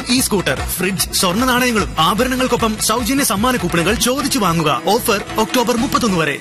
E scooter fridge സ്വർണ്ണ നാണയങ്ങളും ആഭരണങ്ങൾക്കൊപ്പം സൗജന്യ സമ്മാന കൂപ്പണുകൾ ചോദിച്ചു വാങ്ങുക ഓഫർ ഒക്ടോബർ മുപ്പത്തൊന്ന് വരെ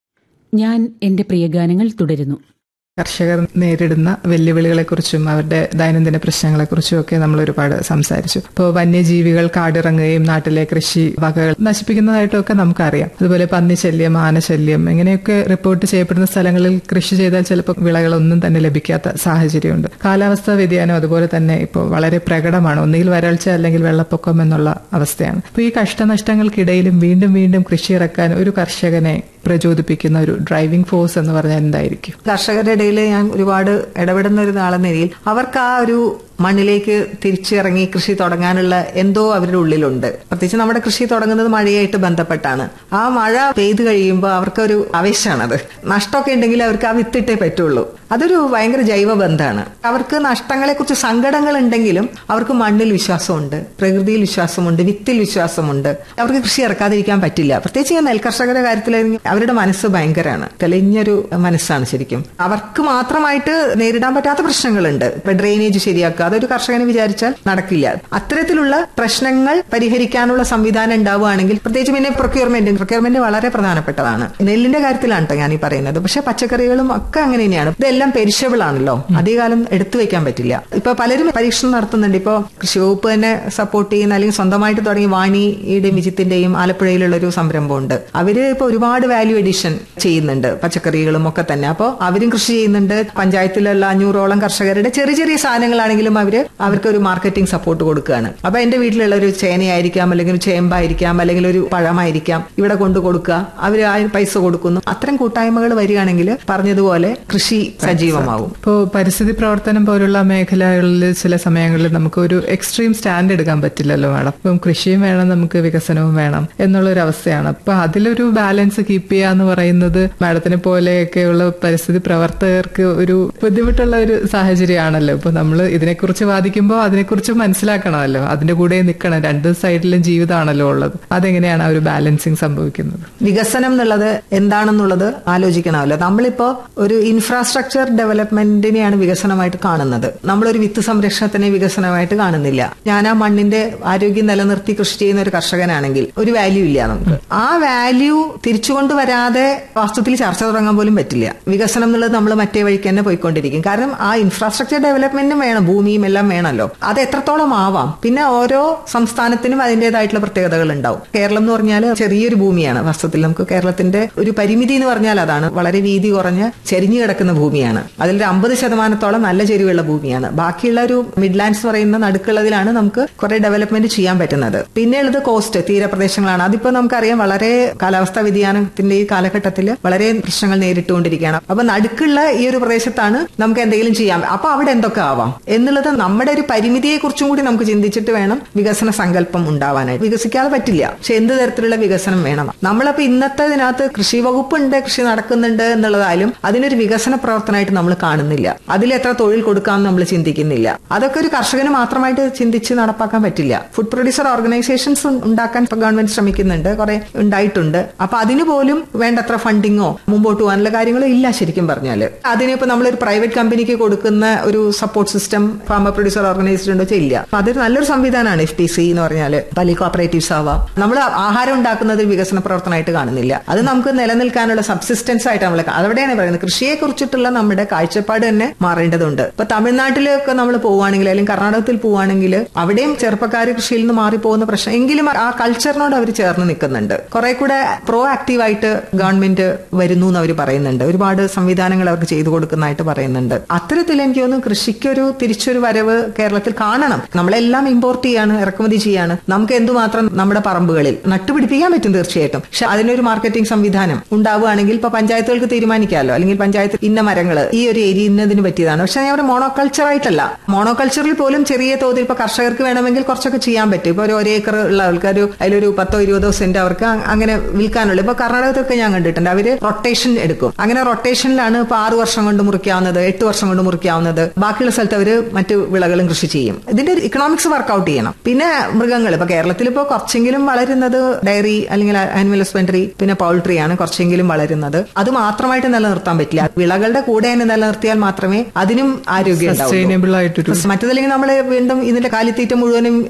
ഞാൻ എന്റെ പ്രിയഗാനങ്ങൾ തുടരുന്നു കർഷകർ നേരിടുന്ന വെല്ലുവിളികളെക്കുറിച്ചും അവരുടെ ദൈനംദിന പ്രശ്നങ്ങളെക്കുറിച്ചും ഒക്കെ നമ്മൾ ഒരുപാട് സംസാരിച്ചു ഇപ്പോൾ വന്യജീവികൾ കാടിറങ്ങുകയും നാട്ടിലെ കൃഷി വകകൾ നശിപ്പിക്കുന്നതായിട്ടൊക്കെ നമുക്കറിയാം അതുപോലെ പന്നിശല്യം ആനശല്യം ഇങ്ങനെയൊക്കെ റിപ്പോർട്ട് ചെയ്യപ്പെടുന്ന സ്ഥലങ്ങളിൽ കൃഷി ചെയ്താൽ ചിലപ്പോൾ വിളകളൊന്നും തന്നെ ലഭിക്കാത്ത സാഹചര്യമുണ്ട് കാലാവസ്ഥാ വ്യതിയാനം അതുപോലെ തന്നെ ഇപ്പോൾ വളരെ പ്രകടമാണ് ഒന്നുകിൽ വരൾച്ച അല്ലെങ്കിൽ വെള്ളപ്പൊക്കം എന്നുള്ള അവസ്ഥയാണ് അപ്പോൾ ഈ കഷ്ടനഷ്ടങ്ങൾക്കിടയിലും വീണ്ടും വീണ്ടും കൃഷി ഇറക്കാൻ ഒരു കർഷകനെ പ്രചോദിപ്പിക്കുന്ന ഒരു ഡ്രൈവിംഗ് ഫോഴ്സ് എന്ന് പറഞ്ഞാൽ എന്തായിരിക്കും കർഷകരുടെ ഇടയിൽ ഞാൻ ഒരുപാട് ഇടപെടുന്ന ഒരു ആളെന്ന നിലയിൽ അവർക്ക് ആ ഒരു മണ്ണിലേക്ക് തിരിച്ചിറങ്ങി കൃഷി തുടങ്ങാനുള്ള എന്തോ അവരുടെ ഉള്ളിലുണ്ട് പ്രത്യേകിച്ച് നമ്മുടെ കൃഷി തുടങ്ങുന്നത് മഴയായിട്ട് ബന്ധപ്പെട്ടാണ് ആ മഴ പെയ്തു കഴിയുമ്പോൾ അവർക്കൊരു ആവേശമാണത് നഷ്ടമൊക്കെ ഉണ്ടെങ്കിൽ അവർക്ക് ആ വിത്തിട്ടേ പറ്റുള്ളൂ അതൊരു ഭയങ്കര ജൈവ ബന്ധമാണ് അവർക്ക് നഷ്ടങ്ങളെ കുറിച്ച് സങ്കടങ്ങൾ ഉണ്ടെങ്കിലും അവർക്ക് മണ്ണിൽ വിശ്വാസമുണ്ട് പ്രകൃതിയിൽ വിശ്വാസമുണ്ട് വിത്തിൽ വിശ്വാസമുണ്ട് അവർക്ക് കൃഷി ഇറക്കാതിരിക്കാൻ പറ്റില്ല പ്രത്യേകിച്ച് ഞാൻ നെൽകർഷകരുടെ കാര്യത്തിലാണെങ്കിൽ അവരുടെ മനസ്സ് ഭയങ്കരമാണ് തെളിഞ്ഞൊരു മനസ്സാണ് ശരിക്കും അവർക്ക് മാത്രമായിട്ട് നേരിടാൻ പറ്റാത്ത പ്രശ്നങ്ങളുണ്ട് ഇപ്പൊ ഡ്രെയിനേജ് ശരിയാക്കുക അതൊരു കർഷകന് വിചാരിച്ചാൽ നടക്കില്ല അത്തരത്തിലുള്ള പ്രശ്നങ്ങൾ പരിഹരിക്കാനുള്ള സംവിധാനം ഉണ്ടാവുകയാണെങ്കിൽ പ്രത്യേകിച്ച് പിന്നെ പ്രൊക്യൂർമെന്റ് പ്രൊക്യൂർമെന്റ് വളരെ പ്രധാനപ്പെട്ടതാണ് നെല്ലിന്റെ കാര്യത്തിലാണ് കേട്ടോ ഞാൻ ഈ പറയുന്നത് പക്ഷെ പച്ചക്കറികളും ഒക്കെ അങ്ങനെ തന്നെയാണ് ഇതെല്ലാം പെരിഷബിൾ ആണല്ലോ അധികകാലം എടുത്തു വെക്കാൻ പറ്റില്ല ഇപ്പൊ പലരും പരീക്ഷണം നടത്തുന്നുണ്ട് ഇപ്പൊ കൃഷി വകുപ്പ് തന്നെ സപ്പോർട്ട് ചെയ്യുന്ന അല്ലെങ്കിൽ സ്വന്തമായിട്ട് തുടങ്ങി വാണിയുടെയും വിജിത്തിന്റെയും ആലപ്പുഴയിലുള്ള ഒരു സംരംഭമുണ്ട് അവര് ഇപ്പൊ ഒരുപാട് വാല്യൂ എഡിഷൻ ചെയ്യുന്നുണ്ട് പച്ചക്കറികളും ഒക്കെ തന്നെ അപ്പോൾ അവരും കൃഷി ചെയ്യുന്നുണ്ട് പഞ്ചായത്തിലുള്ള അഞ്ഞൂറോളം കർഷകരുടെ ചെറിയ ചെറിയ സാധനങ്ങളാണെങ്കിലും അവര് അവർക്ക് ഒരു മാർക്കറ്റിംഗ് സപ്പോർട്ട് കൊടുക്കുകയാണ് അപ്പൊ എന്റെ വീട്ടിലുള്ള ഒരു ചേനയായിരിക്കാം അല്ലെങ്കിൽ ഒരു ചേമ്പായിരിക്കാം അല്ലെങ്കിൽ ഒരു പഴമായിരിക്കാം ഇവിടെ കൊണ്ടു കൊടുക്കുക അവര് ആ പൈസ കൊടുക്കുന്നു അത്തരം കൂട്ടായ്മകൾ വരികയാണെങ്കിൽ പറഞ്ഞതുപോലെ കൃഷി സജീവമാവും ഇപ്പോൾ പരിസ്ഥിതി പ്രവർത്തനം പോലുള്ള മേഖലകളിൽ ചില സമയങ്ങളിൽ നമുക്ക് ഒരു എക്സ്ട്രീം സ്റ്റാൻഡ് എടുക്കാൻ പറ്റില്ലല്ലോ മാഡം ഇപ്പം കൃഷിയും വേണം നമുക്ക് വികസനവും വേണം എന്നുള്ള ഒരു അവസ്ഥയാണ് അപ്പൊ അതിലൊരു ബാലൻസ് കീപ്പ് ചെയ്യുക എന്ന് പറയുന്നത് മാഡത്തിനെ പോലെയൊക്കെയുള്ള പരിസ്ഥിതി പ്രവർത്തകർക്ക് ഒരു ബുദ്ധിമുട്ടുള്ള ഒരു സാഹചര്യമാണല്ലോ ഇപ്പൊ നമ്മൾ ഇതിനെക്കുറിച്ച് വാദിക്കുമ്പോൾ അതിനെക്കുറിച്ച് മനസ്സിലാക്കണമല്ലോ അതിന്റെ കൂടെ നിൽക്കണം രണ്ട് സൈഡിലും ജീവിതമാണല്ലോ ഉള്ളത് അതെങ്ങനെയാണ് ആ ഒരു ബാലൻസിങ് സംഭവിക്കുന്നത് വികസനം എന്നുള്ളത് എന്താണെന്നുള്ളത് ആലോചിക്കണമല്ലോ നമ്മളിപ്പോ ഒരു ഇൻഫ്രാസ്ട്രക്ചർ ഡെവലപ്മെന്റിനെയാണ് വികസനമായിട്ട് കാണുന്നത് നമ്മളൊരു വിത്ത് സംരക്ഷണത്തിനെ വികസനമായിട്ട് കാണുന്നില്ല ഞാൻ ആ മണ്ണിന്റെ ആരോഗ്യം നിലനിർത്തി കൃഷി ചെയ്യുന്ന ഒരു കർഷകനാണെങ്കിൽ ഒരു വാല്യൂ ഇല്ല നമുക്ക് ആ വാല്യൂ തിരിച്ചുകൊണ്ട് വരാതെ വാസ്തവത്തിൽ ചർച്ച തുടങ്ങാൻ പോലും പറ്റില്ല വികസനം എന്നുള്ളത് നമ്മൾ മറ്റേ വഴിക്ക് തന്നെ പോയിക്കൊണ്ടിരിക്കും കാരണം ആ ഇൻഫ്രാസ്ട്രക്ചർ ഡെവലപ്മെന്റും വേണം ഭൂമിയും എല്ലാം വേണമല്ലോ അത് എത്രത്തോളം ആവാം പിന്നെ ഓരോ സംസ്ഥാനത്തിനും അതിന്റേതായിട്ടുള്ള പ്രത്യേകതകൾ ഉണ്ടാവും കേരളം എന്ന് പറഞ്ഞാൽ ചെറിയൊരു ഭൂമിയാണ് വാസ്തവത്തിൽ നമുക്ക് കേരളത്തിന്റെ ഒരു പരിമിതി എന്ന് പറഞ്ഞാൽ അതാണ് വളരെ വീതി കുറഞ്ഞ് ചെരിഞ്ഞു കിടക്കുന്ന ഭൂമിയാണ് അതിലൊരു അമ്പത് ശതമാനത്തോളം നല്ല ചെരിവുള്ള ഭൂമിയാണ് ബാക്കിയുള്ള ഒരു മിഡ്ലാൻഡ്സ് പറയുന്ന നടുക്കുള്ളതിലാണ് നമുക്ക് കുറെ ഡെവലപ്മെന്റ് ചെയ്യാൻ പറ്റുന്നത് പിന്നെയുള്ളത് കോസ്റ്റ് തീരപ്രദേശങ്ങളാണ് അതിപ്പോ നമുക്കറിയാം വളരെ കാലാവസ്ഥാ വ്യതിയാനത്തിന്റെ ഈ കാലഘട്ടത്തിൽ വളരെ പ്രശ്നങ്ങൾ നേരിട്ടുകൊണ്ടിരിക്കുകയാണ് അപ്പൊ നടുക്കുള്ള ഈ ഒരു പ്രദേശത്താണ് നമുക്ക് എന്തെങ്കിലും ചെയ്യാം അപ്പൊ അവിടെ എന്തൊക്കെ ആവാം എന്നുള്ളത് നമ്മുടെ ഒരു പരിമിതിയെ കുറിച്ചും കൂടി നമുക്ക് ചിന്തിച്ചിട്ട് വേണം വികസന സങ്കല്പം ഉണ്ടാവാനായിട്ട് വികസിക്കാതെ പറ്റില്ല പക്ഷെ എന്ത് തരത്തിലുള്ള വികസനം വേണം നമ്മളപ്പോ ഇന്നത്തെ ഇതിനകത്ത് കൃഷി വകുപ്പുണ്ട് കൃഷി നടക്കുന്നുണ്ട് എന്നുള്ളതായാലും അതിനൊരു വികസന പ്രവർത്തനമായിട്ട് നമ്മൾ കാണുന്നില്ല അതിൽ എത്ര തൊഴിൽ കൊടുക്കാമെന്ന് നമ്മൾ ചിന്തിക്കുന്നില്ല അതൊക്കെ ഒരു കർഷകന് മാത്രമായിട്ട് ചിന്തിച്ച് നടപ്പാക്കാൻ പറ്റില്ല ഫുഡ് പ്രൊഡ്യൂസർ ഓർഗനൈസേഷൻസ് ഉണ്ടാക്കാൻ ഇപ്പൊ ഗവൺമെന്റ് ശ്രമിക്കുന്നുണ്ട് കുറെ ഉണ്ടായിട്ടുണ്ട് അപ്പൊ അതിന് പോലും വേണ്ടത്ര ഫണ്ടിങ്ങോ മുമ്പോട്ട് പോകാനുള്ള കാര്യങ്ങളോ ഇല്ല ശരിക്കും പറഞ്ഞാൽ അതിനിപ്പോ നമ്മളൊരു പ്രൈവറ്റ് കമ്പനിക്ക് കൊടുക്കുന്ന ഒരു support system farmer producer organisation ഉണ്ടോ ഇല്ല അപ്പൊ അതൊരു നല്ലൊരു സംവിധാനമാണ് എഫ് ടി സി എന്ന് പറഞ്ഞാൽ പലി കോപ്പറേറ്റീവ്സ് ആവാം നമ്മൾ ആഹാരം ഉണ്ടാക്കുന്നത് വികസന പ്രവർത്തനമായിട്ട് കാണുന്നില്ല അത് നമുക്ക് നിലനിൽക്കാനുള്ള സബ്സിസ്റ്റൻസ് ആയിട്ട് നമ്മൾ അവിടെയാണ് പറയുന്നത് കൃഷിയെ കുറിച്ചിട്ടുള്ള നമ്മുടെ കാഴ്ചപ്പാട് തന്നെ മാറേണ്ടതുണ്ട് ഇപ്പൊ തമിഴ്നാട്ടിലൊക്കെ നമ്മൾ പോവുകയാണെങ്കിൽ അല്ലെങ്കിൽ കർണാടകത്തിൽ പോവുകയാണെങ്കിൽ അവിടെയും ചെറുപ്പക്കാർ കൃഷിയിൽ നിന്ന് മാറിപ്പോകുന്ന പ്രശ്നം എങ്കിലും ആ കൾച്ചറിനോട് അവർ ചേർന്ന് നിൽക്കുന്നുണ്ട് കുറെ കൂടെ പ്രോ ആക്റ്റീവായിട്ട് ഗവൺമെന്റ് വരുന്നു എന്ന് അവർ പറയുന്നുണ്ട് ഒരുപാട് സംവിധാനങ്ങൾ അവർക്ക് ചെയ്തു കൊടുക്കുന്നതായിട്ട് പറയുന്നുണ്ട് അത്തരത്തിൽ എനിക്ക് തോന്നുന്നു കൃഷിക്കൊരു തിരിച്ചൊരു വരവ് കേരളത്തിൽ കാണണം നമ്മളെല്ലാം ഇമ്പോർട്ട് ചെയ്യാണ് ഇറക്കുമതി ചെയ്യാണ് നമുക്ക് എന്തുമാത്രം നമ്മുടെ പറമ്പുകളിൽ നട്ടുപിടിപ്പിക്കാൻ പറ്റും തീർച്ചയായിട്ടും പക്ഷെ അതിനൊരു മാർക്കറ്റിംഗ് സംവിധാനം ഉണ്ടാവുകയാണെങ്കിൽ ഇപ്പൊ പഞ്ചായത്തുകൾക്ക് തീരുമാനിക്കാമല്ലോ അല്ലെങ്കിൽ പഞ്ചായത്ത് ഇന്ന മരങ്ങൾ ഈ ഒരു ഏരിയ ഇന്നതിന് പറ്റിയതാണ് പക്ഷെ ഞാൻ മോണോകൾച്ചർ ആയിട്ടല്ല മോണോകൾച്ചറിൽ പോലും ചെറിയ തോതിൽ ഇപ്പൊ കർഷകർക്ക് വേണമെങ്കിൽ കുറച്ചൊക്കെ ചെയ്യാൻ പറ്റും ഇപ്പൊ ഒരു ഒരേ ഏക്കർ ഉള്ള ആൾക്കാർ അതിലൊരു പത്തോ ഇരുപതോ സെന്റ് അവർക്ക് അങ്ങനെ വിൽക്കാനുള്ള ഇപ്പൊ കർണാടകത്തൊക്കെ ഞാൻ കണ്ടിട്ടുണ്ട് അവര് റൊട്ടേഷൻ എടുക്കും അങ്ങനെ റൊട്ടേഷനിലാണ് ഇപ്പൊ ആറ് വർഷം കൊണ്ട് മുറിക്കാവുന്നത് എട്ട് വർഷം കൊണ്ട് മുറിക്കാവുന്നത് ബാക്കിയുള്ള സ്ഥലത്ത് അവര് മറ്റു വിളകളും കൃഷി ചെയ്യും ഇതിന്റെ ഇക്കണോമിക്സ് വർക്ക്ഔട്ട് ചെയ്യണം പിന്നെ മൃഗങ്ങൾ ഇപ്പൊ കേരളത്തിൽ ഇപ്പോൾ കുറച്ചെങ്കിലും വളരുന്നത് ഡയറി അല്ലെങ്കിൽ ആനിമൽ ഹസ്ബൻഡറി പിന്നെ പൗൾട്രി ആണ് കുറച്ചെങ്കിലും വളരുന്നത് അത് മാത്രമായിട്ട് നിലനിർത്താൻ പറ്റില്ല വിളകളുടെ കൂടെ തന്നെ നിലനിർത്തിയാൽ മാത്രമേ അതിനും ആരോഗ്യം ഉണ്ടാവൂ സസ്റ്റൈനബിൾ ആയിട്ടൊരു മറ്റതല്ലെങ്കിൽ നമ്മൾ വീണ്ടും ഇതിന്റെ കാലിത്തീറ്റ മുഴുവനും